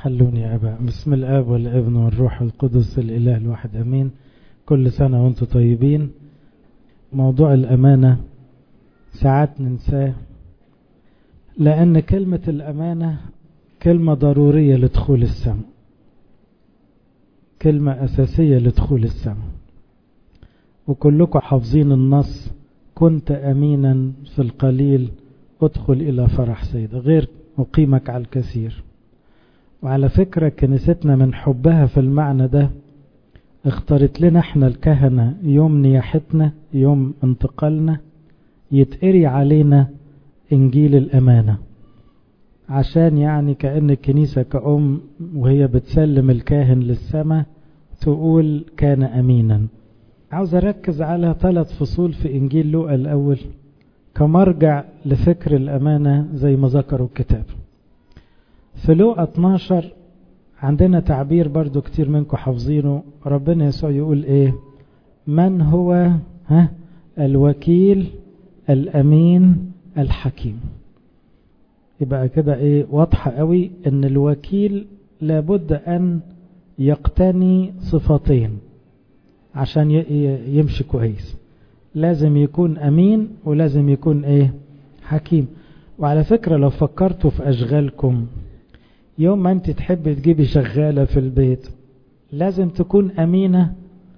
حلوني يا أبا بسم الآب والابن والروح القدس الإله الواحد أمين كل سنة وانتم طيبين موضوع الأمانة ساعات ننساه لأن كلمة الأمانة كلمة ضرورية لدخول السماء كلمة أساسية لدخول السماء وكلكم حافظين النص كنت أمينا في القليل ادخل إلى فرح سيد غير أقيمك على الكثير وعلى فكرة كنيستنا من حبها في المعنى ده اختارت لنا احنا الكهنة يوم نياحتنا يوم انتقالنا يتقري علينا انجيل الامانة عشان يعني كأن الكنيسة كأم وهي بتسلم الكاهن للسماء تقول كان امينا عاوز اركز على ثلاث فصول في انجيل لوقا الاول كمرجع لفكر الامانة زي ما ذكروا الكتاب في لوقا 12 عندنا تعبير برضو كتير منكم حافظينه ربنا يسوع يقول ايه من هو ها الوكيل الامين الحكيم يبقى كده ايه واضحة قوي ان الوكيل لابد ان يقتني صفتين عشان يمشي كويس لازم يكون امين ولازم يكون ايه حكيم وعلى فكرة لو فكرتوا في اشغالكم يوم ما انت تحب تجيبي شغالة في البيت لازم تكون امينة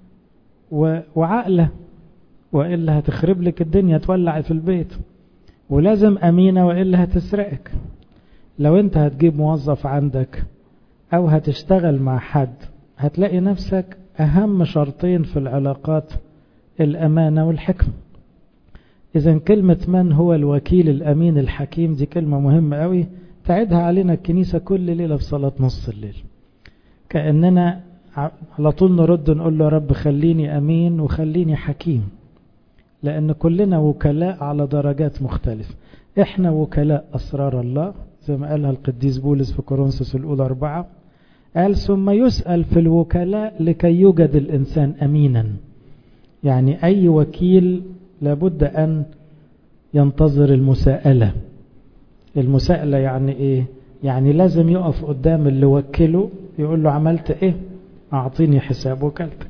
وعقلة وإلا هتخرب لك الدنيا تولع في البيت ولازم أمينة وإلا هتسرقك لو أنت هتجيب موظف عندك أو هتشتغل مع حد هتلاقي نفسك أهم شرطين في العلاقات الأمانة والحكمة إذا كلمة من هو الوكيل الأمين الحكيم دي كلمة مهمة قوي تعيدها علينا الكنيسة كل ليلة في صلاة نص الليل كأننا على طول نرد نقول له رب خليني أمين وخليني حكيم لأن كلنا وكلاء على درجات مختلفة إحنا وكلاء أسرار الله زي ما قالها القديس بولس في كورنثوس الأولى أربعة قال ثم يسأل في الوكلاء لكي يوجد الإنسان أمينا يعني أي وكيل لابد أن ينتظر المساءلة المساءلة يعني إيه يعني لازم يقف قدام اللي وكله يقول له عملت إيه أعطيني حساب وكالتك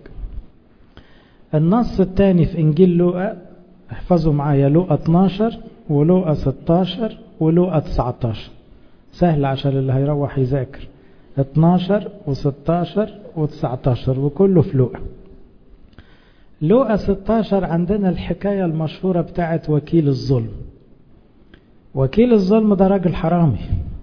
النص الثاني في إنجيل لوقا احفظوا معايا لوقا 12 ولوقا 16 ولوقا 19 سهل عشان اللي هيروح يذاكر 12 و16 و19 وكله في لوقا لوقا 16 عندنا الحكاية المشهورة بتاعت وكيل الظلم وكيل الظلم ده راجل حرامي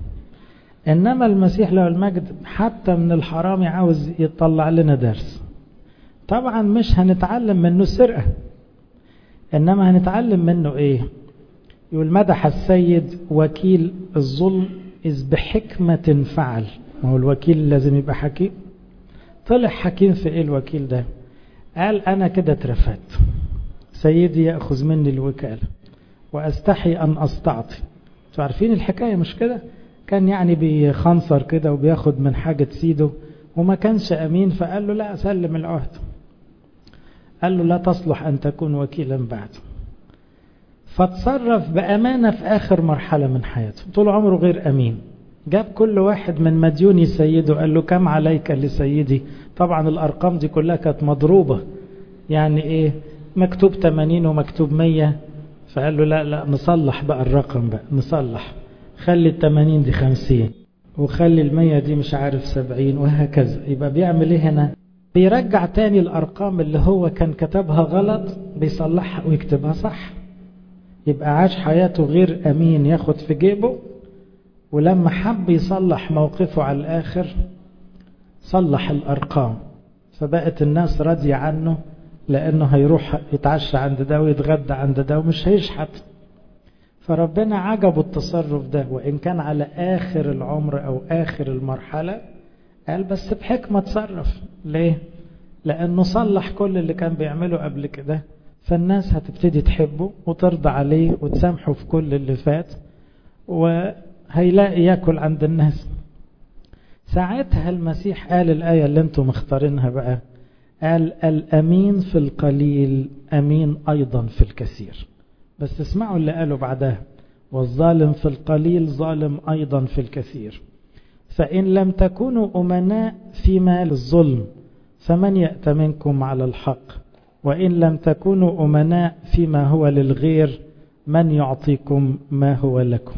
إنما المسيح له المجد حتى من الحرامي عاوز يطلع لنا درس طبعا مش هنتعلم منه السرقة إنما هنتعلم منه إيه يقول مدح السيد وكيل الظلم إذ بحكمة فعل ما هو الوكيل لازم يبقى حكيم طلع حكيم في إيه الوكيل ده قال أنا كده اترفدت سيدي يأخذ مني الوكالة وأستحي أن أستعطي انتوا عارفين الحكاية مش كده كان يعني بيخنصر كده وبياخد من حاجة سيده وما كانش أمين فقال له لا أسلم العهد قال له لا تصلح أن تكون وكيلا بعد فتصرف بأمانة في آخر مرحلة من حياته طول عمره غير أمين جاب كل واحد من مديوني سيده قال له كم عليك لسيدي طبعا الأرقام دي كلها كانت مضروبة يعني إيه مكتوب 80 ومكتوب 100 فقال له لا لا نصلح بقى الرقم بقى نصلح خلي ال 80 دي 50 وخلي ال 100 دي مش عارف 70 وهكذا يبقى بيعمل ايه هنا بيرجع تاني الارقام اللي هو كان كتبها غلط بيصلحها ويكتبها صح يبقى عاش حياته غير امين ياخد في جيبه ولما حب يصلح موقفه على الاخر صلح الارقام فبقت الناس راضيه عنه لانه هيروح يتعشى عند ده ويتغدى عند ده ومش هيشحت فربنا عجبه التصرف ده وإن كان على آخر العمر أو آخر المرحلة قال بس بحكمة تصرف ليه؟ لأنه صلح كل اللي كان بيعمله قبل كده فالناس هتبتدي تحبه وترضى عليه وتسامحه في كل اللي فات وهيلاقي ياكل عند الناس ساعتها المسيح قال الآية اللي انتم مختارينها بقى قال الأمين في القليل أمين أيضا في الكثير بس اسمعوا اللي قالوا بعدها والظالم في القليل ظالم أيضا في الكثير فإن لم تكونوا أمناء فيما للظلم فمن يأتمنكم على الحق وإن لم تكونوا أمناء فيما هو للغير من يعطيكم ما هو لكم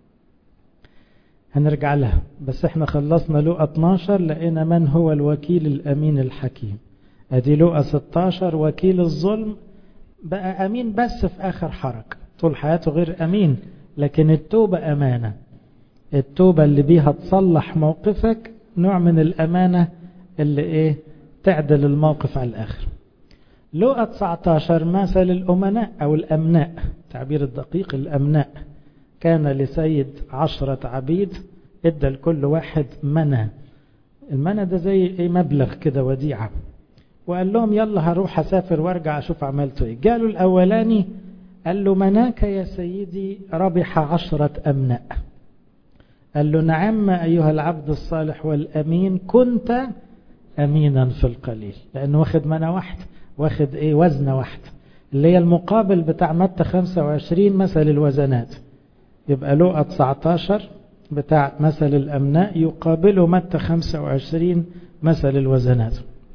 هنرجع لها بس احنا خلصنا لقى 12 لقينا من هو الوكيل الأمين الحكيم ادي لقى 16 وكيل الظلم بقى أمين بس في آخر حركة طول حياته غير أمين لكن التوبة أمانة التوبة اللي بيها تصلح موقفك نوع من الأمانة اللي ايه تعدل الموقف على الآخر لقى 19 مثل الأمناء أو الأمناء تعبير الدقيق الأمناء كان لسيد عشرة عبيد ادى لكل واحد منى المنى ده زي ايه مبلغ كده وديعة وقال لهم يلا هروح اسافر وارجع اشوف عملته ايه قالوا الاولاني قال له مناك يا سيدي ربح عشرة امناء قال له نعم ايها العبد الصالح والامين كنت امينا في القليل لانه واخد منى واحد واخد ايه وزنة واحدة اللي هي المقابل بتاع متى 25 مثل الوزنات يبقى لقى 19 بتاع مثل الأمناء يقابله متى 25 مثل الوزنات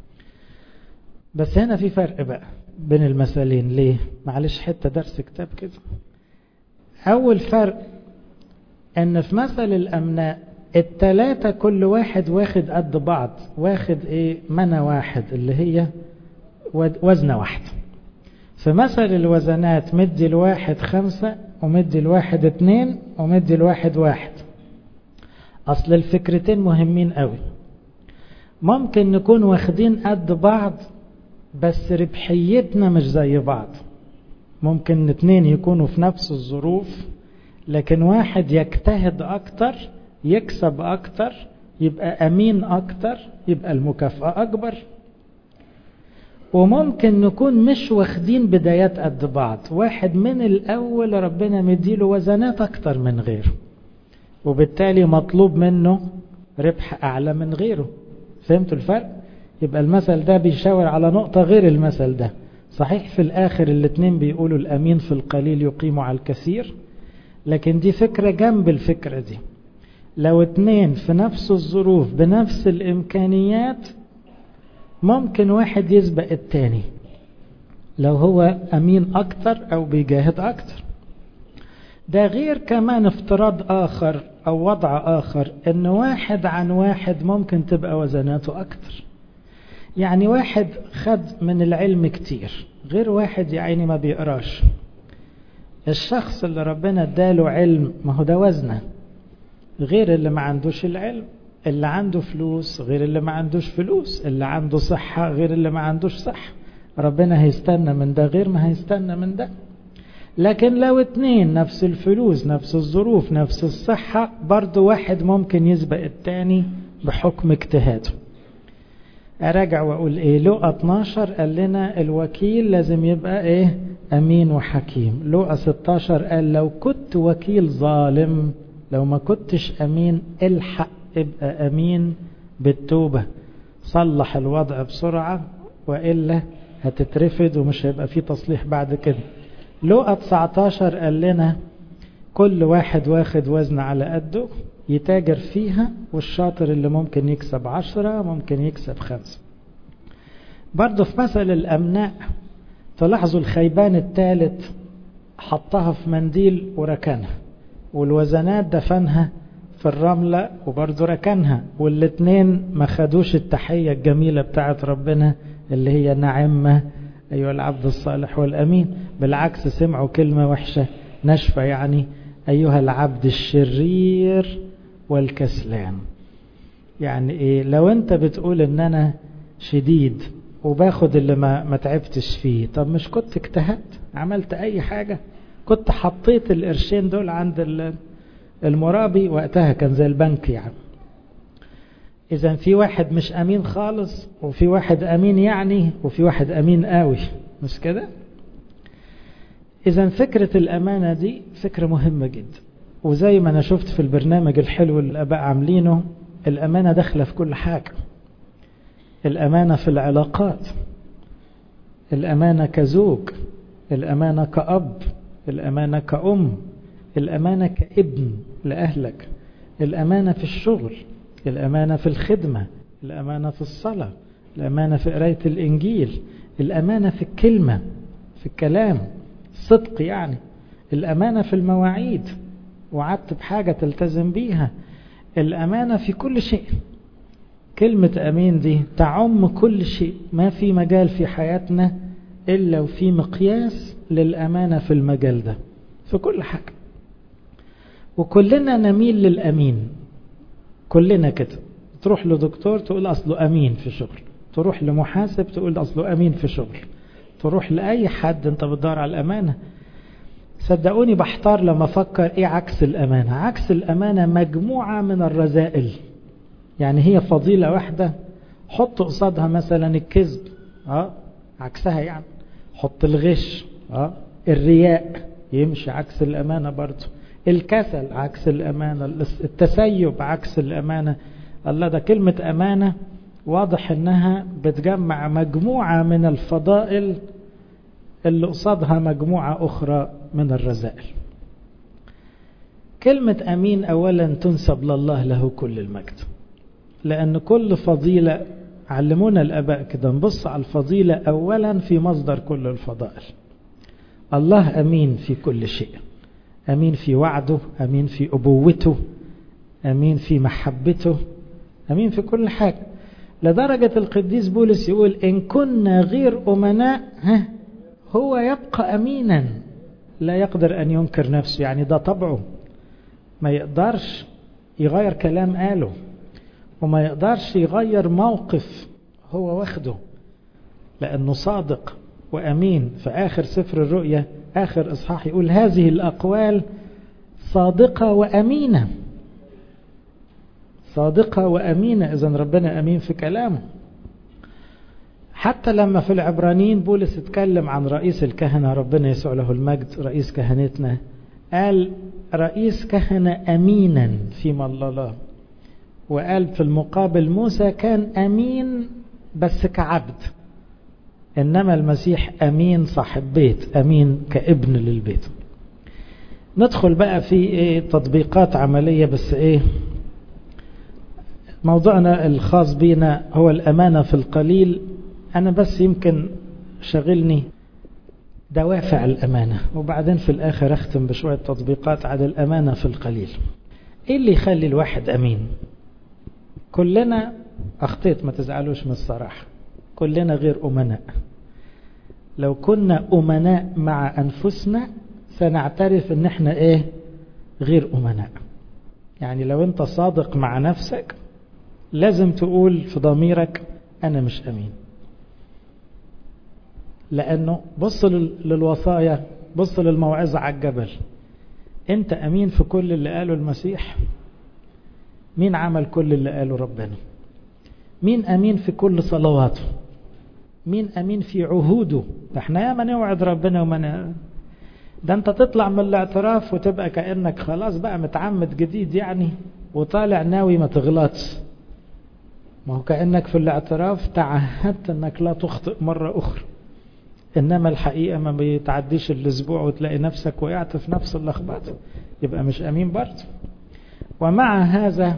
بس هنا في فرق بقى بين المثلين ليه معلش حتة درس كتاب كده أول فرق أن في مثل الأمناء التلاتة كل واحد واخد قد بعض واخد ايه منى واحد اللي هي وزنة واحدة في مثل الوزنات مدي الواحد خمسة ومدي الواحد اتنين ومدي الواحد واحد أصل الفكرتين مهمين قوي ممكن نكون واخدين قد بعض بس ربحيتنا مش زي بعض ممكن اتنين يكونوا في نفس الظروف لكن واحد يجتهد أكتر يكسب أكتر يبقى أمين أكتر يبقى المكافأة أكبر وممكن نكون مش واخدين بدايات قد بعض واحد من الأول ربنا مديله وزنات أكتر من غيره وبالتالي مطلوب منه ربح أعلى من غيره فهمتوا الفرق؟ يبقى المثل ده بيشاور على نقطة غير المثل ده صحيح في الآخر الاتنين بيقولوا الأمين في القليل يقيم على الكثير لكن دي فكرة جنب الفكرة دي لو اتنين في نفس الظروف بنفس الإمكانيات ممكن واحد يسبق التاني لو هو أمين أكتر أو بيجاهد أكتر ده غير كمان افتراض آخر أو وضع آخر إن واحد عن واحد ممكن تبقى وزناته أكتر يعني واحد خد من العلم كتير غير واحد يا عيني ما بيقراش الشخص اللي ربنا اداله علم ما هو ده وزنه غير اللي ما عندوش العلم اللي عنده فلوس غير اللي ما عندوش فلوس اللي عنده صحة غير اللي ما عندوش صحة ربنا هيستنى من ده غير ما هيستنى من ده لكن لو اتنين نفس الفلوس نفس الظروف نفس الصحة برضو واحد ممكن يسبق التاني بحكم اجتهاده اراجع واقول ايه لقى 12 قال لنا الوكيل لازم يبقى ايه امين وحكيم لقى 16 قال لو كنت وكيل ظالم لو ما كنتش امين الحق ابقى امين بالتوبة صلح الوضع بسرعة وإلا هتترفد ومش هيبقى فيه تصليح بعد كده لقى 19 قال لنا كل واحد واخد وزن على قده يتاجر فيها والشاطر اللي ممكن يكسب عشرة ممكن يكسب خمسة برضه في مثل الأمناء تلاحظوا الخيبان الثالث حطها في منديل وركنها والوزنات دفنها في الرملة وبرضه ركنها والاتنين ما خدوش التحية الجميلة بتاعت ربنا اللي هي نعمة أيها العبد الصالح والأمين بالعكس سمعوا كلمة وحشة نشفة يعني أيها العبد الشرير والكسلان يعني إيه لو أنت بتقول إن أنا شديد وباخد اللي ما, ما تعبتش فيه طب مش كنت اجتهدت عملت أي حاجة كنت حطيت القرشين دول عند المرابي وقتها كان زي البنك يعني إذا في واحد مش أمين خالص وفي واحد أمين يعني وفي واحد أمين قوي مش كده إذا فكرة الأمانة دي فكرة مهمة جدا وزي ما أنا شفت في البرنامج الحلو اللي الآباء عاملينه الأمانة داخلة في كل حاجة الأمانة في العلاقات الأمانة كزوج الأمانة كأب الأمانة كأم الأمانة كابن لأهلك الأمانة في الشغل الأمانة في الخدمة الأمانة في الصلاة الأمانة في قراية الإنجيل الأمانة في الكلمة في الكلام الصدق يعني الأمانة في المواعيد وعدت بحاجة تلتزم بيها الأمانة في كل شيء كلمة أمين دي تعم كل شيء ما في مجال في حياتنا إلا وفي مقياس للأمانة في المجال ده في كل حاجة وكلنا نميل للأمين كلنا كده تروح لدكتور تقول أصله أمين في شغل تروح لمحاسب تقول أصله أمين في شغل تروح لأي حد أنت بتدور على الأمانة صدقوني بحتار لما أفكر إيه عكس الأمانة عكس الأمانة مجموعة من الرذائل يعني هي فضيلة واحدة حط قصادها مثلا الكذب اه عكسها يعني حط الغش اه الرياء يمشي عكس الأمانة برضه الكسل عكس الأمانة التسيب عكس الأمانة الله ده كلمة أمانة واضح انها بتجمع مجموعة من الفضائل اللي قصادها مجموعة أخرى من الرذائل كلمة أمين أولا تنسب لله له كل المجد لأن كل فضيلة علمونا الأباء كده نبص على الفضيلة أولا في مصدر كل الفضائل الله أمين في كل شيء أمين في وعده أمين في أبوته أمين في محبته أمين في كل حاجة لدرجة القديس بولس يقول إن كنا غير أمناء ها هو يبقى أمينا لا يقدر أن ينكر نفسه يعني ده طبعه ما يقدرش يغير كلام قاله وما يقدرش يغير موقف هو واخده لأنه صادق وأمين في آخر سفر الرؤية آخر إصحاح يقول هذه الأقوال صادقة وأمينة صادقة وأمينة إذا ربنا أمين في كلامه حتى لما في العبرانيين بولس اتكلم عن رئيس الكهنة ربنا يسوع له المجد رئيس كهنتنا قال رئيس كهنة أمينا فيما الله وقال في المقابل موسى كان أمين بس كعبد إنما المسيح أمين صاحب بيت أمين كابن للبيت ندخل بقى في إيه تطبيقات عملية بس إيه موضوعنا الخاص بينا هو الأمانة في القليل أنا بس يمكن شغلني دوافع الأمانة وبعدين في الآخر أختم بشوية تطبيقات على الأمانة في القليل إيه اللي يخلي الواحد أمين كلنا أخطيت ما تزعلوش من الصراحة كلنا غير أمناء لو كنا أمناء مع أنفسنا سنعترف ان احنا ايه غير أمناء يعني لو انت صادق مع نفسك لازم تقول في ضميرك أنا مش أمين لأنه بص للوصايا بص للموعظة على الجبل أنت أمين في كل اللي قاله المسيح مين عمل كل اللي قاله ربنا مين أمين في كل صلواته مين أمين في عهوده احنا ياما نوعد ربنا وما ده انت تطلع من الاعتراف وتبقى كأنك خلاص بقى متعمد جديد يعني وطالع ناوي ما تغلطش ما هو كأنك في الاعتراف تعهدت انك لا تخطئ مرة اخرى انما الحقيقة ما بيتعديش الاسبوع وتلاقي نفسك وقعت في نفس اللخبطة يبقى مش امين برضه ومع هذا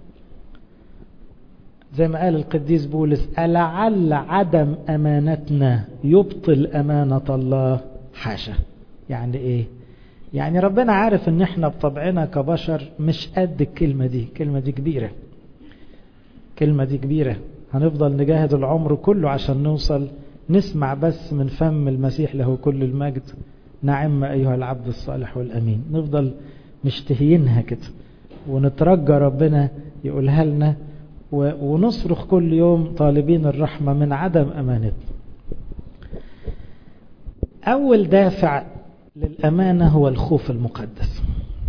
زي ما قال القديس بولس ألعل عدم أمانتنا يبطل أمانة الله حاشا يعني إيه يعني ربنا عارف ان احنا بطبعنا كبشر مش قد الكلمة دي الكلمة دي كبيرة كلمة دي كبيرة هنفضل نجاهد العمر كله عشان نوصل نسمع بس من فم المسيح له كل المجد نعم أيها العبد الصالح والأمين نفضل مشتهيينها كده ونترجى ربنا يقولها لنا ونصرخ كل يوم طالبين الرحمة من عدم أمانتنا أول دافع للأمانة هو الخوف المقدس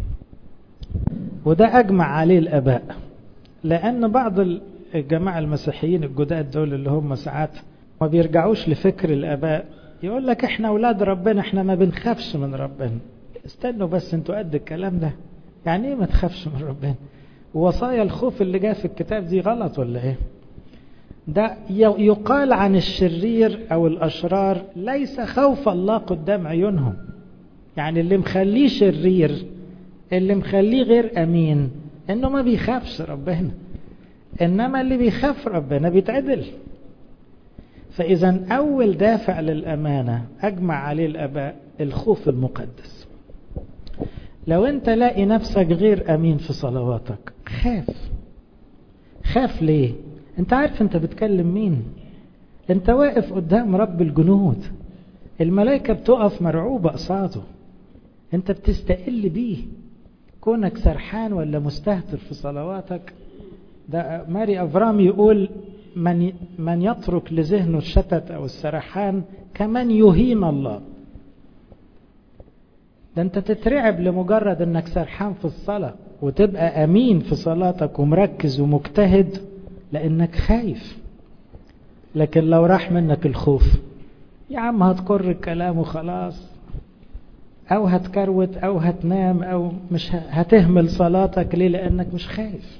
وده أجمع عليه الأباء لأن بعض الجماعة المسيحيين الجداد دول اللي هم ساعات ما بيرجعوش لفكر الآباء يقول لك احنا أولاد ربنا احنا ما بنخافش من ربنا استنوا بس انتوا قد الكلام ده يعني ايه ما تخافش من ربنا وصايا الخوف اللي جاء في الكتاب دي غلط ولا ايه ده يقال عن الشرير او الاشرار ليس خوف الله قدام عيونهم يعني اللي مخليه شرير اللي مخليه غير امين انه ما بيخافش ربنا إنما اللي بيخاف ربنا بيتعدل فإذا أول دافع للأمانة أجمع عليه الأباء الخوف المقدس لو أنت لاقي نفسك غير أمين في صلواتك خاف خاف ليه أنت عارف أنت بتكلم مين أنت واقف قدام رب الجنود الملائكة بتقف مرعوبة قصاده أنت بتستقل بيه كونك سرحان ولا مستهتر في صلواتك ده ماري أفرام يقول من من يترك لذهنه الشتت أو السرحان كمن يهين الله ده أنت تترعب لمجرد أنك سرحان في الصلاة وتبقى أمين في صلاتك ومركز ومجتهد لأنك خايف لكن لو راح منك الخوف يا عم هتكر الكلام وخلاص أو هتكروت أو هتنام أو مش هتهمل صلاتك ليه لأنك مش خايف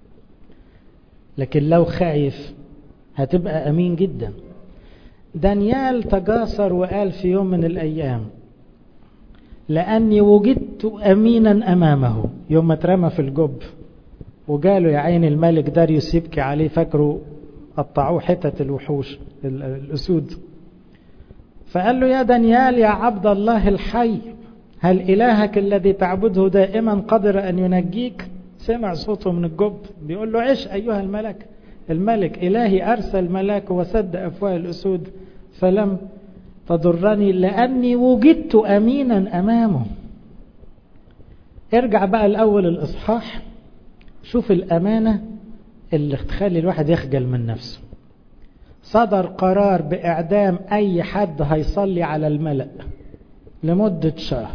لكن لو خايف هتبقى أمين جدا دانيال تجاسر وقال في يوم من الأيام لأني وجدت أمينا أمامه يوم ما اترمى في الجب وجاله يا عين الملك داريوس يبكي عليه فاكره قطعوه حتة الوحوش الأسود فقال له يا دانيال يا عبد الله الحي هل إلهك الذي تعبده دائما قدر أن ينجيك سمع صوته من الجب بيقول له عش أيها الملك الملك إلهي أرسل ملاك وسد أفواه الأسود فلم تضرني لأني وجدت أمينا أمامه ارجع بقى الأول الإصحاح شوف الأمانة اللي تخلي الواحد يخجل من نفسه صدر قرار بإعدام أي حد هيصلي على الملأ لمدة شهر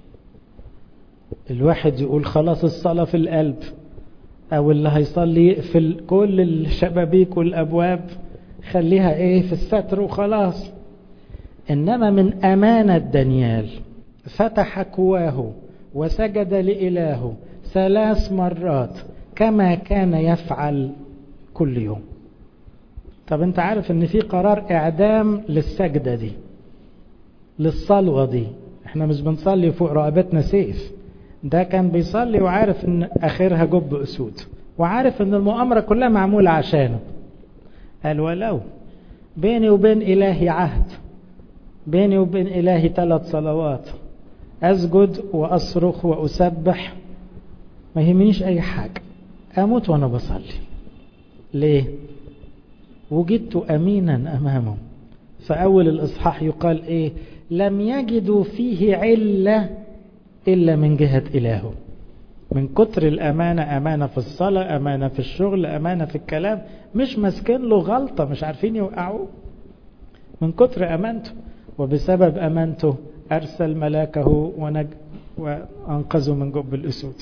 الواحد يقول خلاص الصلاة في القلب أو اللي هيصلي يقفل كل الشبابيك والأبواب خليها إيه في الستر وخلاص إنما من أمانة دانيال فتح كواه وسجد لإلهه ثلاث مرات كما كان يفعل كل يوم طب انت عارف ان في قرار اعدام للسجدة دي للصلوة دي احنا مش بنصلي فوق رقبتنا سيف ده كان بيصلي وعارف ان اخرها جب اسود وعارف ان المؤامرة كلها معمولة عشانه قال ولو بيني وبين الهي عهد بيني وبين الهي ثلاث صلوات اسجد واصرخ واسبح ما يهمنيش اي حاجة اموت وانا بصلي ليه وجدت امينا امامه فاول الاصحاح يقال ايه لم يجدوا فيه عله الا من جهه الهه من كتر الامانه امانه في الصلاه امانه في الشغل امانه في الكلام مش ماسكين له غلطه مش عارفين يوقعوه من كتر امانته وبسبب امانته ارسل ملاكه ونج وانقذه من جب الاسود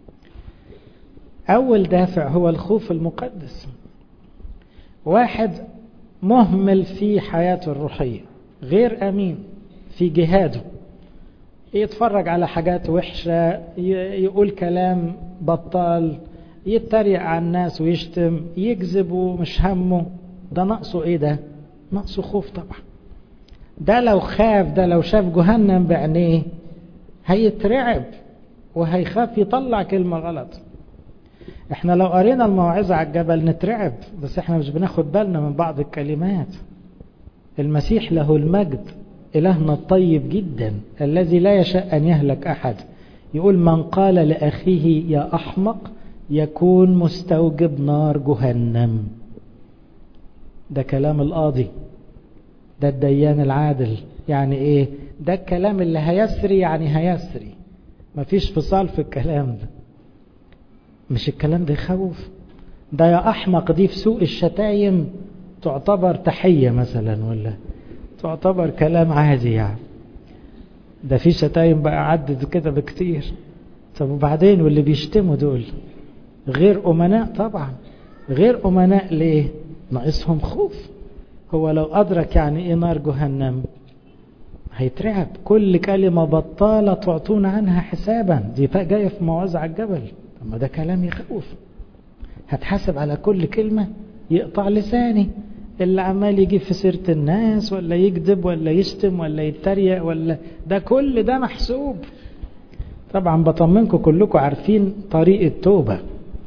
اول دافع هو الخوف المقدس واحد مهمل في حياته الروحية غير أمين في جهاده يتفرج على حاجات وحشة يقول كلام بطال يتريق على الناس ويشتم يكذب ومش همه ده نقصه ايه ده نقصه خوف طبعا ده لو خاف ده لو شاف جهنم بعينيه هيترعب وهيخاف يطلع كلمة غلط احنا لو قرينا الموعظة على الجبل نترعب بس احنا مش بناخد بالنا من بعض الكلمات المسيح له المجد إلهنا الطيب جدا الذي لا يشاء أن يهلك أحد يقول من قال لأخيه يا أحمق يكون مستوجب نار جهنم ده كلام القاضي ده الديان العادل يعني ايه ده الكلام اللي هيسري يعني هيسري مفيش فصال في الكلام ده مش الكلام ده يخوف ده يا أحمق دي في سوق الشتايم تعتبر تحية مثلا ولا تعتبر كلام عادي يعني ده في شتايم بقى عدد كده بكتير طب وبعدين واللي بيشتموا دول غير أمناء طبعا غير أمناء ليه ناقصهم خوف هو لو أدرك يعني إيه نار جهنم هيترعب كل كلمة بطالة تعطون عنها حسابا دي جاية في موازع الجبل طب ده كلام يخوف هتحاسب على كل كلمة يقطع لساني اللي عمال يجيب في سيرة الناس ولا يكذب ولا يشتم ولا يتريق ولا ده كل ده محسوب طبعا بطمنكم كلكم عارفين طريق التوبة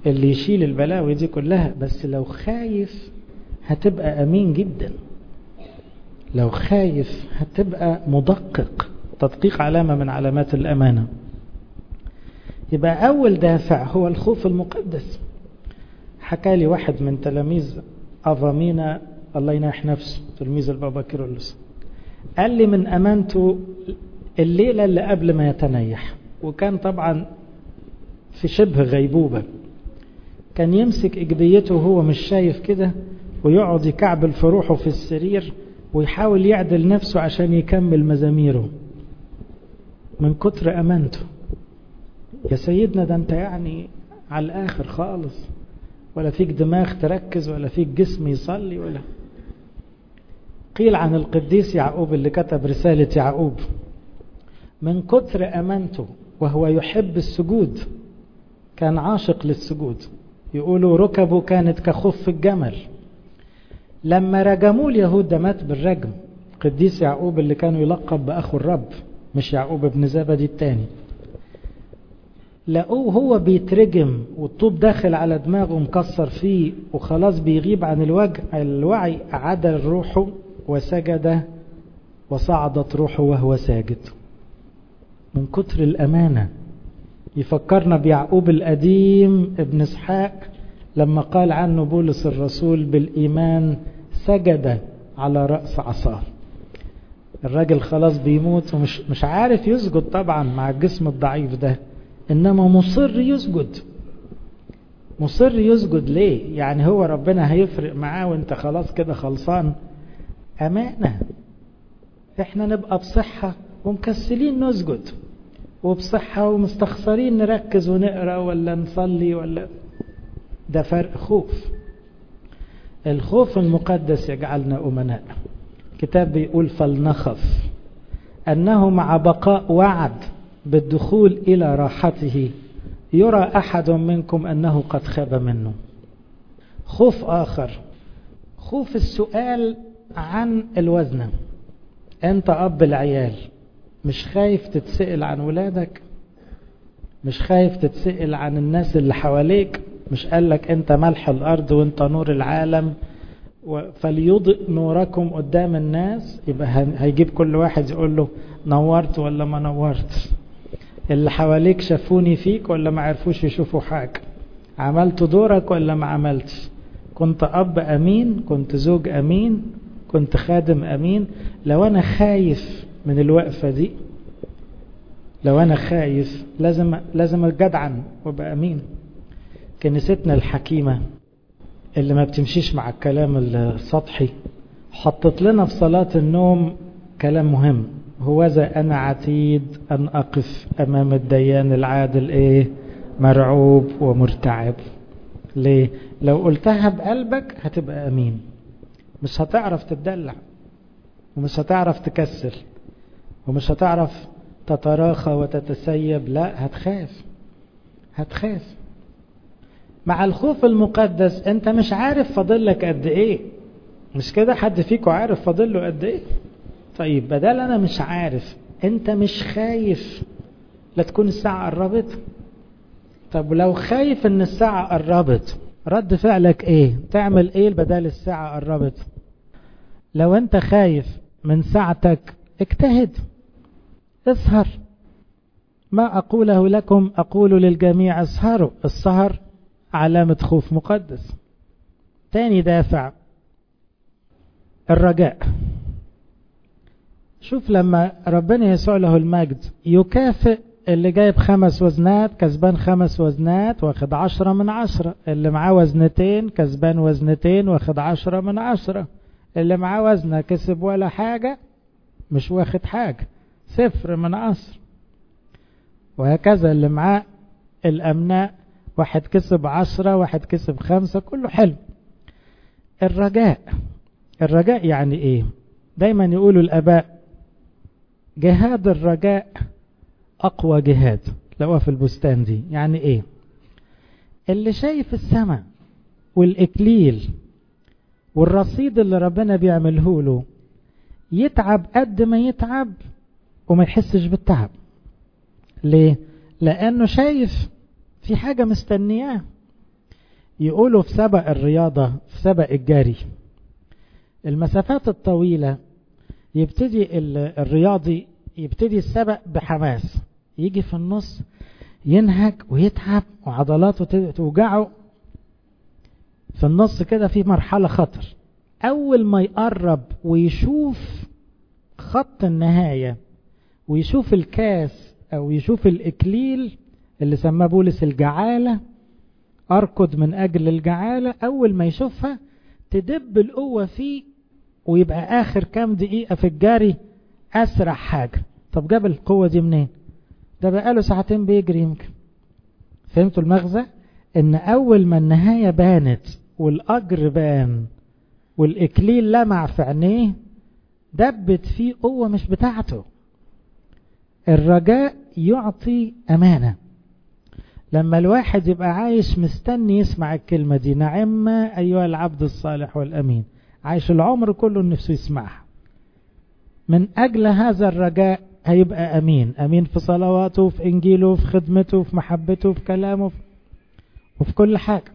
اللي يشيل البلاوي دي كلها بس لو خايف هتبقى أمين جدا لو خايف هتبقى مدقق تدقيق علامة من علامات الأمانة يبقى أول دافع هو الخوف المقدس حكى لي واحد من تلاميذ أفامينا الله يناح نفسه تلميذ البابا كيرلس قال لي من أمانته الليلة اللي قبل ما يتنيح وكان طبعا في شبه غيبوبة كان يمسك إجبيته وهو مش شايف كده ويقعد يكعبل في روحه في السرير ويحاول يعدل نفسه عشان يكمل مزاميره من كتر أمانته يا سيدنا ده انت يعني على الآخر خالص ولا فيك دماغ تركز ولا فيك جسم يصلي ولا قيل عن القديس يعقوب اللي كتب رسالة يعقوب من كتر أمانته وهو يحب السجود كان عاشق للسجود يقولوا ركبه كانت كخف الجمل لما رجموه اليهود ده مات بالرجم قديس يعقوب اللي كانوا يلقب بأخو الرب مش يعقوب ابن زبدي التاني لقوه هو بيترجم والطوب داخل على دماغه مكسر فيه وخلاص بيغيب عن الوجه الوعي عدل روحه وسجد وصعدت روحه وهو ساجد من كتر الأمانة يفكرنا بيعقوب القديم ابن اسحاق لما قال عنه بولس الرسول بالإيمان سجد على رأس عصاه الراجل خلاص بيموت ومش مش عارف يسجد طبعا مع الجسم الضعيف ده إنما مصر يسجد مصر يسجد ليه يعني هو ربنا هيفرق معاه وانت خلاص كده خلصان أمانة احنا نبقى بصحة ومكسلين نسجد وبصحة ومستخسرين نركز ونقرأ ولا نصلي ولا ده فرق خوف الخوف المقدس يجعلنا أمناء كتاب بيقول فلنخف أنه مع بقاء وعد بالدخول إلى راحته يرى أحد منكم أنه قد خاب منه خوف آخر خوف السؤال عن الوزن أنت أب العيال مش خايف تتسأل عن ولادك مش خايف تتسأل عن الناس اللي حواليك مش قالك أنت ملح الأرض وأنت نور العالم فليضئ نوركم قدام الناس يبقى هيجيب كل واحد يقول له نورت ولا ما نورت اللي حواليك شافوني فيك ولا ما عرفوش يشوفوا حاجة عملت دورك ولا ما عملتش كنت أب أمين كنت زوج أمين كنت خادم أمين لو أنا خايف من الوقفة دي لو أنا خايف لازم لازم أجدعن وأبقى أمين كنيستنا الحكيمة اللي ما بتمشيش مع الكلام السطحي حطت لنا في صلاة النوم كلام مهم هوذا أنا عتيد أن أقف أمام الديان العادل إيه مرعوب ومرتعب ليه لو قلتها بقلبك هتبقى أمين مش هتعرف تتدلع ومش هتعرف تكسل ومش هتعرف تتراخى وتتسيب لا هتخاف هتخاف مع الخوف المقدس انت مش عارف فاضلك قد ايه مش كده حد فيكم عارف فاضله قد ايه طيب بدل انا مش عارف انت مش خايف لا تكون الساعة قربت طب لو خايف ان الساعة قربت رد فعلك ايه تعمل ايه بدل الساعة قربت لو انت خايف من ساعتك اجتهد اسهر ما اقوله لكم اقول للجميع اسهروا السهر علامة خوف مقدس تاني دافع الرجاء شوف لما ربنا يسوع له المجد يكافئ اللي جايب خمس وزنات كسبان خمس وزنات واخد عشرة من عشرة اللي معاه وزنتين كسبان وزنتين واخد عشرة من عشرة اللي معاه وزنة كسب ولا حاجة مش واخد حاجة صفر من عشرة وهكذا اللي معاه الأمناء واحد كسب عشرة واحد كسب خمسة كله حلو الرجاء الرجاء يعني ايه دايما يقولوا الاباء جهاد الرجاء اقوى جهاد لو في البستان دي يعني ايه اللي شايف السماء والاكليل والرصيد اللي ربنا بيعمله له يتعب قد ما يتعب وما يحسش بالتعب ليه لانه شايف في حاجة مستنياه يقولوا في سبق الرياضة في سبق الجري المسافات الطويلة يبتدي الرياضي يبتدي السبق بحماس يجي في النص ينهك ويتعب وعضلاته توجعه في النص كده في مرحلة خطر أول ما يقرب ويشوف خط النهاية ويشوف الكاس أو يشوف الإكليل اللي سماه بولس الجعالة أركض من أجل الجعالة أول ما يشوفها تدب القوة فيه ويبقى آخر كام دقيقة في الجري أسرع حاجة طب جاب القوة دي منين ده بقاله ساعتين بيجري يمكن فهمتوا المغزى ان اول ما النهاية بانت والاجر بان والاكليل لمع في عينيه دبت فيه قوة مش بتاعته الرجاء يعطي امانة لما الواحد يبقى عايش مستني يسمع الكلمة دي نعم ايها العبد الصالح والامين عايش العمر كله نفسه يسمعها من اجل هذا الرجاء هيبقى أمين أمين في صلواته في إنجيله في خدمته في محبته في كلامه وفي كل حاجة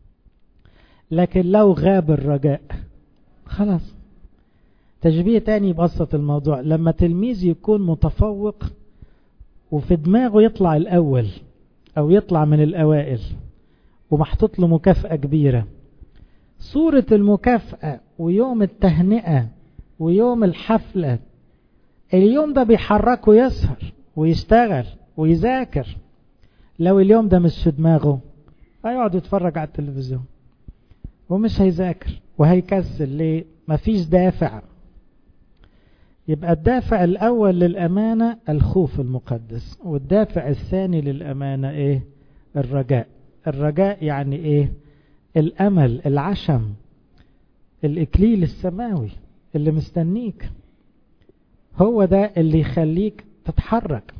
لكن لو غاب الرجاء خلاص تشبيه تاني يبسط الموضوع لما تلميذ يكون متفوق وفي دماغه يطلع الأول أو يطلع من الأوائل ومحطوط له مكافأة كبيرة صورة المكافأة ويوم التهنئة ويوم الحفلة اليوم ده بيحركه يسهر ويشتغل ويذاكر لو اليوم ده مش في دماغه هيقعد يتفرج على التلفزيون ومش هيذاكر وهيكسل ليه مفيش دافع يبقى الدافع الأول للأمانة الخوف المقدس والدافع الثاني للأمانة إيه الرجاء الرجاء يعني إيه الأمل العشم الإكليل السماوي اللي مستنيك هو ده اللي يخليك تتحرك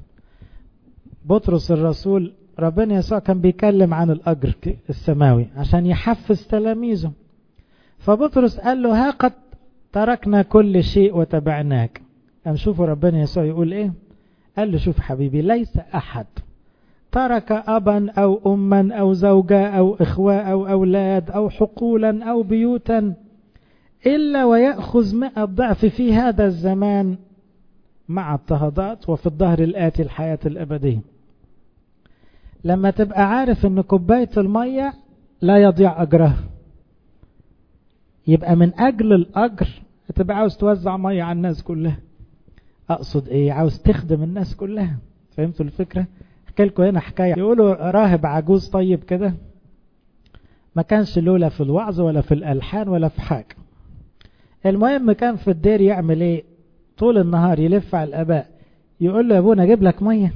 بطرس الرسول ربنا يسوع كان بيكلم عن الأجر السماوي عشان يحفز تلاميذه فبطرس قال له ها قد تركنا كل شيء وتبعناك أم شوفوا ربنا يسوع يقول إيه قال له شوف حبيبي ليس أحد ترك أبا أو أما أو زوجة أو إخوة أو أولاد أو حقولا أو بيوتا إلا ويأخذ مئة ضعف في هذا الزمان مع اضطهادات وفي الظهر الآتي الحياة الأبدية لما تبقى عارف ان كوباية المية لا يضيع أجرها يبقى من أجل الأجر تبقى عاوز توزع مية على الناس كلها أقصد إيه عاوز تخدم الناس كلها فهمتوا الفكرة احكي لكم هنا حكاية يقولوا راهب عجوز طيب كده ما كانش له لا في الوعظ ولا في الألحان ولا في حاجة المهم كان في الدير يعمل ايه طول النهار يلف على الاباء يقول له يا ابونا اجيب لك ميه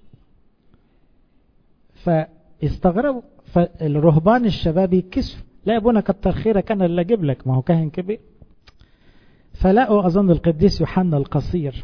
فاستغربوا فالرهبان الشباب يكسفوا لا يا ابونا كتر خيرك انا اللي اجيب لك ما هو كاهن كبير فلقوا اظن القديس يوحنا القصير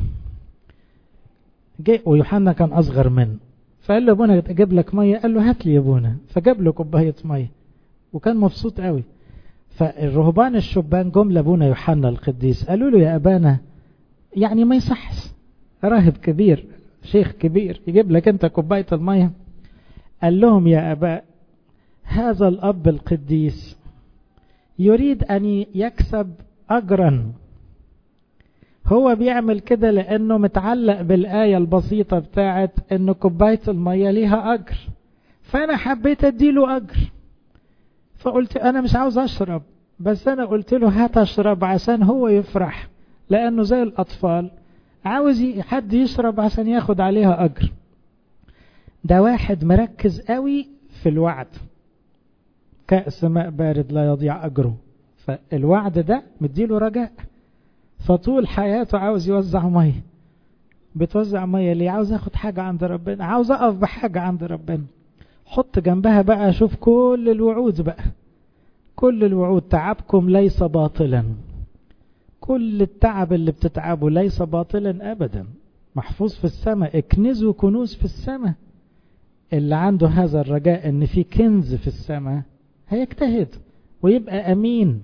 جه ويوحنا كان اصغر منه فقال له ابونا اجيب لك ميه قال له هات لي يا ابونا فجاب له كوبايه ميه وكان مبسوط قوي فالرهبان الشبان جم لابونا يوحنا القديس قالوا له يا ابانا يعني ما يصحش راهب كبير شيخ كبير يجيب لك انت كوبايه الميه قال لهم يا اباء هذا الاب القديس يريد ان يكسب اجرا هو بيعمل كده لانه متعلق بالايه البسيطه بتاعت ان كوبايه الميه ليها اجر فانا حبيت اديله اجر فقلت انا مش عاوز اشرب بس انا قلت له هات اشرب عشان هو يفرح لانه زي الاطفال عاوز حد يشرب عشان ياخد عليها اجر ده واحد مركز قوي في الوعد كأس ماء بارد لا يضيع اجره فالوعد ده مديله رجاء فطول حياته عاوز يوزع ميه بتوزع ميه ليه عاوز اخد حاجه عند ربنا عاوز اقف بحاجه عند ربنا حط جنبها بقى شوف كل الوعود بقى كل الوعود تعبكم ليس باطلا كل التعب اللي بتتعبه ليس باطلا ابدا محفوظ في السماء اكنزوا كنوز في السماء اللي عنده هذا الرجاء ان في كنز في السماء هيجتهد ويبقى امين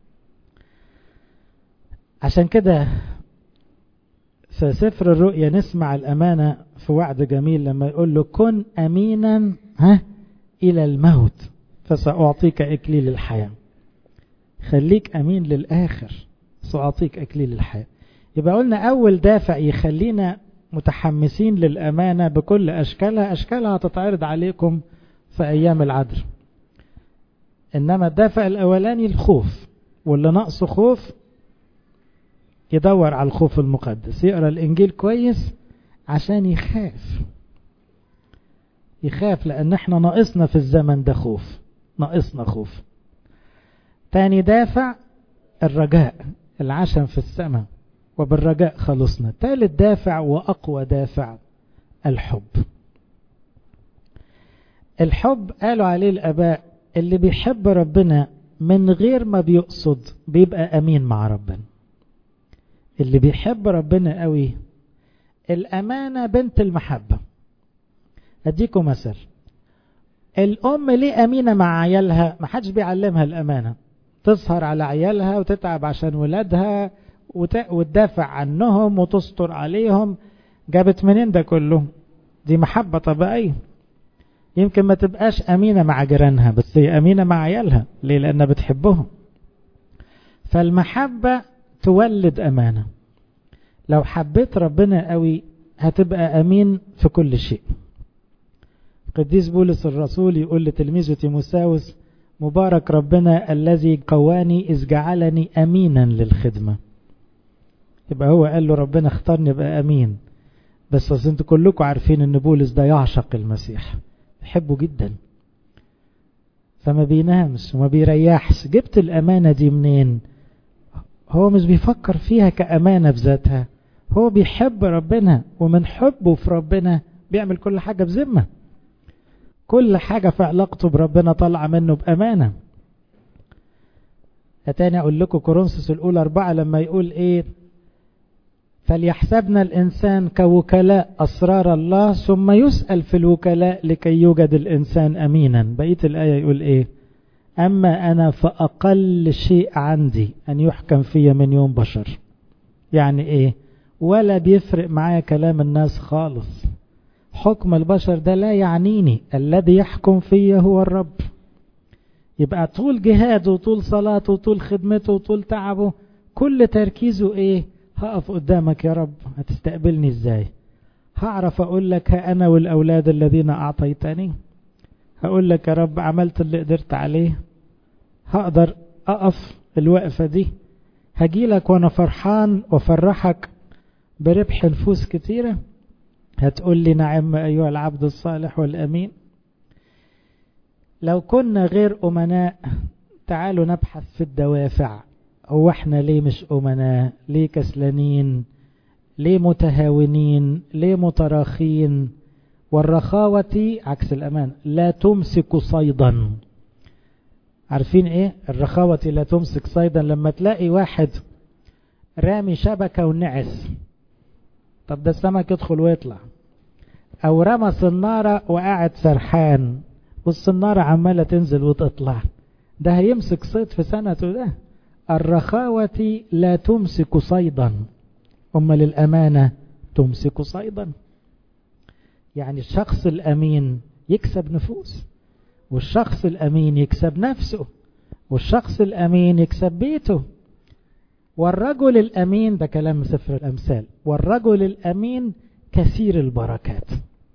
عشان كده في سفر الرؤيا نسمع الامانه في وعد جميل لما يقول له كن امينا ها الى الموت فسأعطيك إكليل الحياة خليك أمين للآخر سأعطيك إكليل الحياة يبقى قلنا أول دافع يخلينا متحمسين للأمانة بكل أشكالها أشكالها هتتعرض عليكم في أيام العدل إنما الدافع الأولاني الخوف واللي ناقصه خوف يدور على الخوف المقدس يقرأ الإنجيل كويس عشان يخاف يخاف لأن احنا ناقصنا في الزمن ده خوف ناقصنا خوف تاني دافع الرجاء العشم في السماء وبالرجاء خلصنا ثالث دافع وأقوى دافع الحب الحب قالوا عليه الآباء اللي بيحب ربنا من غير ما بيقصد بيبقى أمين مع ربنا اللي بيحب ربنا قوي الأمانة بنت المحبة أديكم مثل الأم ليه أمينة مع عيالها ما حدش بيعلمها الأمانة تسهر على عيالها وتتعب عشان ولادها وتدافع عنهم وتستر عليهم جابت منين ده كله دي محبة طبيعية يمكن ما تبقاش أمينة مع جيرانها بس هي أمينة مع عيالها ليه لأنها بتحبهم فالمحبة تولد أمانة لو حبيت ربنا قوي هتبقى أمين في كل شيء قديس بولس الرسول يقول لتلميذه تيموساوس مبارك ربنا الذي قواني إذ جعلني أمينا للخدمة يبقى هو قال له ربنا اختارني ابقى أمين بس أصل انتوا كلكم عارفين ان بولس ده يعشق المسيح يحبه جدا فما بينامش وما بيريحش جبت الأمانة دي منين هو مش بيفكر فيها كأمانة بذاتها هو بيحب ربنا ومن حبه في ربنا بيعمل كل حاجة بذمة كل حاجة في علاقته بربنا طالعة منه بأمانة أتاني أقول لكم كورنثوس الأولى أربعة لما يقول إيه فليحسبنا الإنسان كوكلاء أسرار الله ثم يسأل في الوكلاء لكي يوجد الإنسان أمينا بقية الآية يقول إيه أما أنا فأقل شيء عندي أن يحكم في من يوم بشر يعني إيه ولا بيفرق معايا كلام الناس خالص حكم البشر ده لا يعنيني الذي يحكم فيه هو الرب يبقى طول جهاده وطول صلاته وطول خدمته وطول تعبه كل تركيزه ايه هقف قدامك يا رب هتستقبلني ازاي هعرف اقول لك ها انا والاولاد الذين اعطيتني هقول لك يا رب عملت اللي قدرت عليه هقدر اقف الوقفة دي هجيلك وانا فرحان وفرحك بربح نفوس كتيرة هتقول لي نعم ايها العبد الصالح والامين لو كنا غير امناء تعالوا نبحث في الدوافع هو احنا ليه مش امناء ليه كسلانين ليه متهاونين ليه متراخين والرخاوة عكس الأمان لا تمسك صيدا عارفين ايه الرخاوة لا تمسك صيدا لما تلاقي واحد رامي شبكة ونعس طب ده السمك يدخل ويطلع او رمى صنارة وقاعد سرحان والصنارة عمالة تنزل وتطلع ده هيمسك صيد في سنته ده الرخاوة لا تمسك صيدا أما للأمانة تمسك صيدا يعني الشخص الأمين يكسب نفوس والشخص الأمين يكسب نفسه والشخص الأمين يكسب بيته والرجل الأمين ده كلام سفر الأمثال والرجل الأمين كثير البركات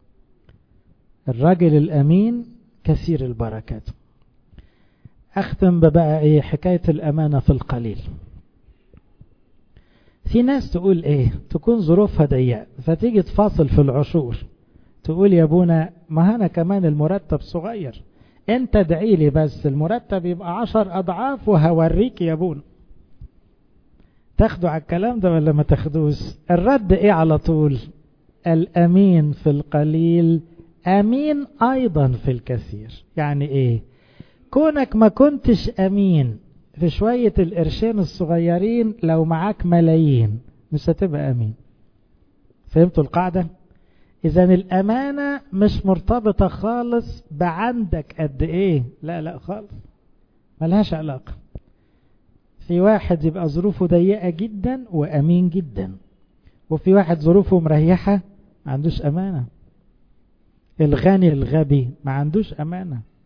الرجل الأمين كثير البركات أختم ببقى إيه حكاية الأمانة في القليل في ناس تقول إيه تكون ظروفها ضيقة فتيجي تفاصل في العشور تقول يا ابونا ما أنا كمان المرتب صغير انت ادعي لي بس المرتب يبقى عشر أضعاف وهوريك يا ابونا تاخدوا على الكلام ده ولا ما تاخدوش الرد ايه على طول الأمين في القليل أمين أيضا في الكثير يعني ايه كونك ما كنتش أمين في شوية القرشين الصغيرين لو معاك ملايين مش هتبقى أمين فهمتوا القاعدة إذا الأمانة مش مرتبطة خالص بعندك قد إيه لا لا خالص ملهاش علاقة في واحد يبقى ظروفه ضيقة جدا وأمين جدا وفي واحد ظروفه مريحة ما عندوش أمانة الغني الغبي ما عندوش أمانة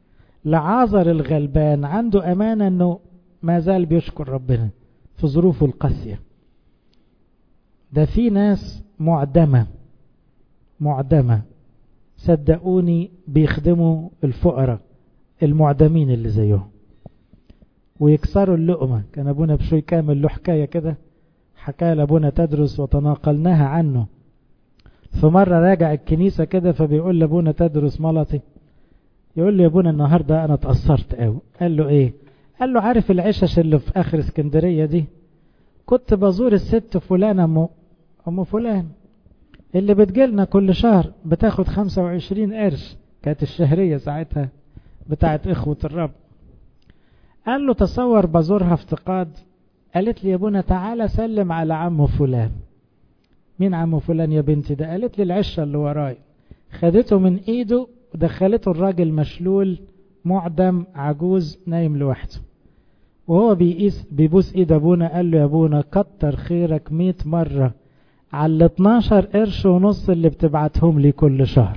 لعازر الغلبان عنده أمانة أنه ما زال بيشكر ربنا في ظروفه القاسية ده في ناس معدمة معدمة صدقوني بيخدموا الفقراء المعدمين اللي زيهم ويكسروا اللقمة كان أبونا بشوي كامل له حكاية كده حكاية لأبونا تدرس وتناقلناها عنه في مرة راجع الكنيسة كده فبيقول لأبونا تدرس ملطي يقول له يا ابونا النهاردة أنا اتأثرت قوي قال له إيه قال له عارف العشش اللي في آخر اسكندرية دي كنت بزور الست فلانة أم, أم فلان اللي بتجيلنا كل شهر بتاخد 25 قرش كانت الشهرية ساعتها بتاعت إخوة الرب قال له تصور بزورها افتقاد قالت لي يا ابونا تعالى سلم على عم فلان مين عم فلان يا بنتي ده قالت لي العشة اللي وراي خدته من ايده ودخلته الراجل مشلول معدم عجوز نايم لوحده وهو بيقيس بيبوس ايد ابونا قال له يا ابونا كتر خيرك مئة مرة على ال 12 قرش ونص اللي بتبعتهم لي كل شهر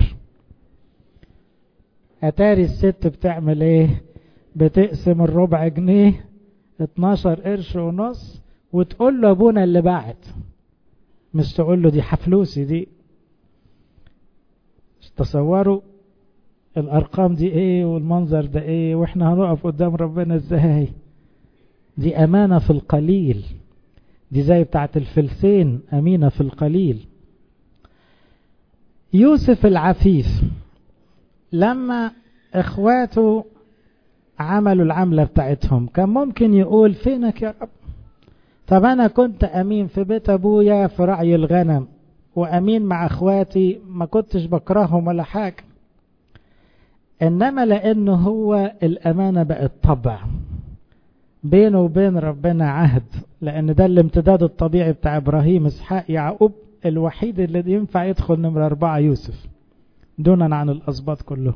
اتاري الست بتعمل ايه بتقسم الربع جنيه 12 قرش ونص وتقول له ابونا اللي بعت مش تقول له دي حفلوسي دي تصوروا الارقام دي ايه والمنظر ده ايه واحنا هنقف قدام ربنا ازاي دي امانة في القليل دي زي بتاعت الفلسين امينة في القليل يوسف العفيف لما اخواته عملوا العملة بتاعتهم كان ممكن يقول فينك يا رب طب انا كنت امين في بيت ابويا في رعي الغنم وامين مع اخواتي ما كنتش بكرههم ولا حاجة انما لانه هو الامانة بقت طبع بينه وبين ربنا عهد لان ده الامتداد الطبيعي بتاع ابراهيم اسحاق يعقوب الوحيد اللي ينفع يدخل نمرة اربعة يوسف دونا عن الاسباط كلهم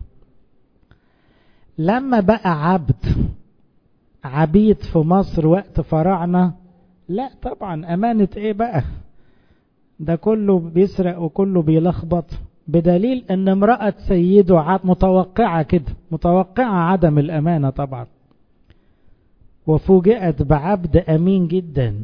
لما بقى عبد عبيد في مصر وقت فراعنة لا طبعا أمانة إيه بقى ده كله بيسرق وكله بيلخبط بدليل ان امرأة سيده متوقعة كده متوقعة عدم الأمانة طبعا وفوجئت بعبد أمين جدا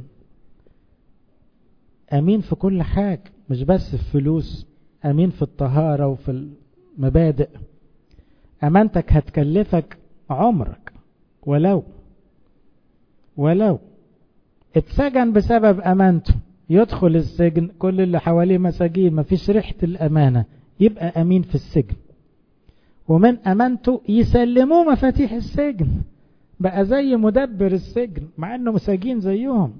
أمين في كل حاجة مش بس في فلوس أمين في الطهارة وفي المبادئ أمانتك هتكلفك عمرك ولو ولو اتسجن بسبب أمانته يدخل السجن كل اللي حواليه مساجين مفيش ريحة الأمانة يبقى أمين في السجن ومن أمانته يسلموه مفاتيح السجن بقى زي مدبر السجن مع أنه مساجين زيهم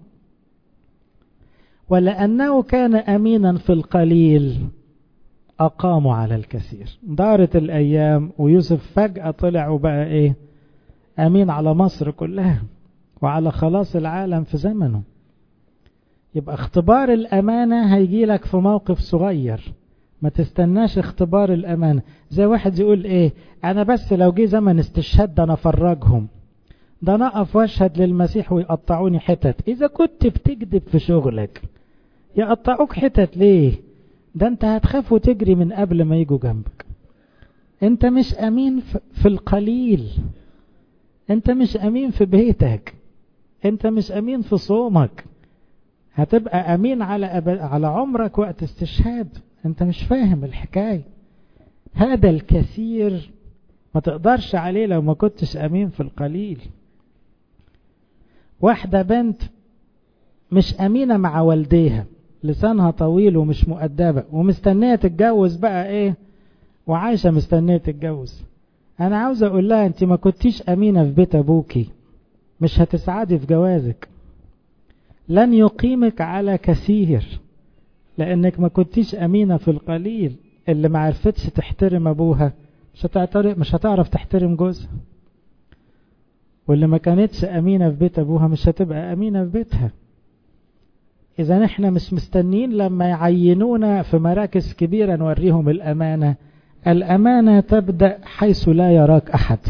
ولأنه كان أمينا في القليل أقاموا على الكثير دارت الأيام ويوسف فجأة طلع وبقى إيه أمين على مصر كلها وعلى خلاص العالم في زمنه يبقى اختبار الأمانة هيجي لك في موقف صغير ما تستناش اختبار الأمانة زي واحد يقول ايه انا بس لو جه زمن استشهاد ده انا افرجهم ده انا اقف واشهد للمسيح ويقطعوني حتت اذا كنت بتكذب في شغلك يقطعوك حتت ليه ده انت هتخاف وتجري من قبل ما يجوا جنبك انت مش امين في القليل انت مش امين في بيتك انت مش امين في صومك هتبقى امين على أب... على عمرك وقت استشهاد انت مش فاهم الحكاية هذا الكثير ما تقدرش عليه لو ما كنتش امين في القليل واحدة بنت مش امينة مع والديها لسانها طويل ومش مؤدبة ومستنية تتجوز بقى ايه وعايشة مستنية تتجوز انا عاوز اقول لها انت ما كنتيش امينة في بيت ابوكي مش هتسعدي في جوازك لن يقيمك على كثير لانك ما كنتيش امينة في القليل اللي ما عرفتش تحترم ابوها مش هتعرف مش هتعرف تحترم جوزها واللي ما كانتش امينة في بيت ابوها مش هتبقى امينة في بيتها اذا احنا مش مستنين لما يعينونا في مراكز كبيرة نوريهم الامانة الامانة تبدأ حيث لا يراك احد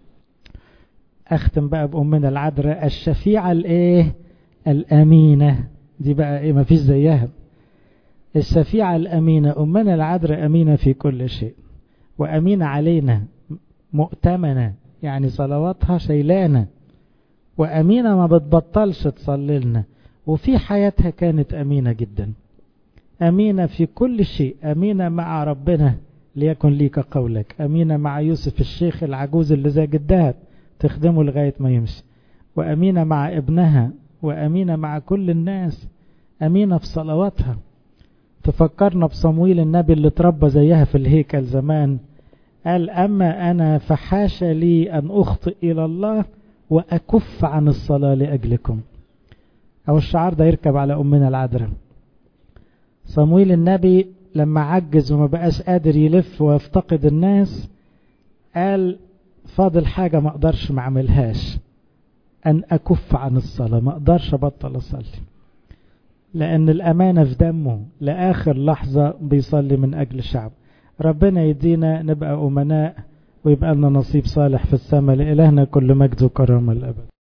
اختم بقى بأمنا العذراء الشفيعة الايه الامينة دي بقى ايه مفيش زيها الشفيعة الامينة امنا العذراء امينة في كل شيء وامينة علينا مؤتمنة يعني صلواتها شيلانة وأمينة ما بتبطلش تصلي لنا وفي حياتها كانت أمينة جدا أمينة في كل شيء أمينة مع ربنا ليكن ليك قولك أمينة مع يوسف الشيخ العجوز اللي زي جدها تخدمه لغاية ما يمشي وأمينة مع ابنها وأمينة مع كل الناس أمينة في صلواتها تفكرنا بصمويل النبي اللي اتربى زيها في الهيكل زمان قال أما أنا فحاش لي أن أخطئ إلى الله وأكف عن الصلاة لأجلكم أو الشعار ده يركب على أمنا العذراء صمويل النبي لما عجز وما بقاش قادر يلف ويفتقد الناس قال فاضل حاجة ما اقدرش ما اعملهاش ان اكف عن الصلاة ما اقدرش ابطل اصلي لان الامانة في دمه لاخر لحظة بيصلي من اجل الشعب ربنا يدينا نبقى امناء ويبقى لنا نصيب صالح في السماء لإلهنا كل مجد وكرامة الأبد